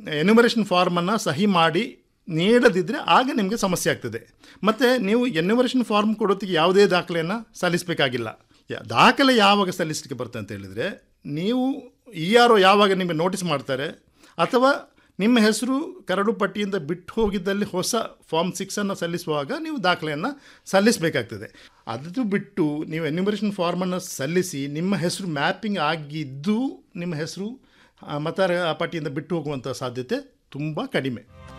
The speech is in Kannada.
ಎನ್ಯುಮರೇಷನ್ ಫಾರ್ಮನ್ನು ಸಹಿ ಮಾಡಿ ನೀಡದಿದ್ದರೆ ಆಗ ನಿಮಗೆ ಸಮಸ್ಯೆ ಆಗ್ತದೆ ಮತ್ತು ನೀವು ಎನ್ಯುಮರೇಷನ್ ಫಾರ್ಮ್ ಕೊಡೋದಕ್ಕೆ ಯಾವುದೇ ದಾಖಲೆಯನ್ನು ಸಲ್ಲಿಸಬೇಕಾಗಿಲ್ಲ ಯಾ- ದಾಖಲೆ ಯಾವಾಗ ಸಲ್ಲಿಸಲಿಕ್ಕೆ ಬರ್ತದೆ ಅಂತ ಹೇಳಿದರೆ ನೀವು ಇ ಆರ್ ಒ ಯಾವಾಗ ನಿಮಗೆ ನೋಟಿಸ್ ಮಾಡ್ತಾರೆ ಅಥವಾ ನಿಮ್ಮ ಹೆಸರು ಕರಡು ಪಟ್ಟಿಯಿಂದ ಬಿಟ್ಟು ಹೋಗಿದ್ದಲ್ಲಿ ಹೊಸ ಫಾರ್ಮ್ ಸಿಕ್ಸನ್ನು ಸಲ್ಲಿಸುವಾಗ ನೀವು ದಾಖಲೆಯನ್ನು ಸಲ್ಲಿಸಬೇಕಾಗ್ತದೆ ಅದು ಬಿಟ್ಟು ನೀವು ಎನ್ಯುಮರೇಷನ್ ಫಾರ್ಮನ್ನು ಸಲ್ಲಿಸಿ ನಿಮ್ಮ ಹೆಸರು ಮ್ಯಾಪಿಂಗ್ ಆಗಿದ್ದು ನಿಮ್ಮ ಹೆಸರು ಆ, ಮತದಾರ ಪಟ್ಟಿಯಿಂದ ಬಿಟ್ಟು ಹೋಗುವಂಥ ಸಾಧ್ಯತೆ ತುಂಬ ಕಡಿಮೆ